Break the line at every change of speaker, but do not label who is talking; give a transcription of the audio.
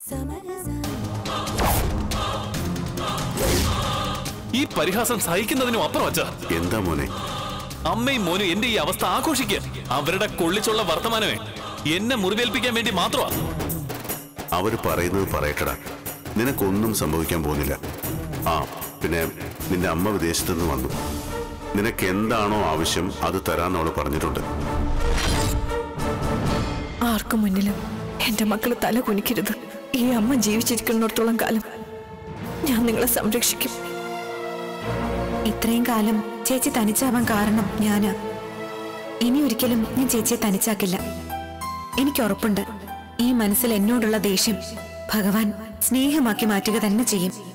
ഈ പരിഹാസം സഹിക്കുന്നതിനും അപ്പുറം അച്ഛ
എന്താ മോനെ
അമ്മയും മോനും എന്റെ ഈ അവസ്ഥ ആഘോഷിക്കുക അവരുടെ കൊള്ളിച്ചുള്ള വർത്തമാനമേ എന്നെ മുറിവേൽപ്പിക്കാൻ വേണ്ടി മാത്രമാ
അവര് പറയുന്നത് പറയട്ടടാ നിനക്കൊന്നും സംഭവിക്കാൻ പോകുന്നില്ല ആ പിന്നെ നിന്റെ അമ്മ വിദേശത്ത് നിന്ന് വന്നു നിനക്ക് എന്താണോ ആവശ്യം അത് തരാൻ അവള് പറഞ്ഞിട്ടുണ്ട്
ആർക്കു മുന്നിലും എന്റെ മക്കള് തല കുനിക്കരുത് ഈ അമ്മ ജീവിച്ചിരിക്കുന്നിടത്തോളം കാലം ഞാൻ നിങ്ങളെ സംരക്ഷിക്കും
ഇത്രയും കാലം ചേച്ചി തനിച്ചാവാൻ കാരണം ഞാനാ ഇനി ഒരിക്കലും ഞാൻ ചേച്ചിയെ തനിച്ചാക്കില്ല എനിക്ക് ഉറപ്പുണ്ട് ഈ മനസ്സിൽ എന്നോടുള്ള ദേഷ്യം ഭഗവാൻ സ്നേഹമാക്കി മാറ്റുക തന്നെ ചെയ്യും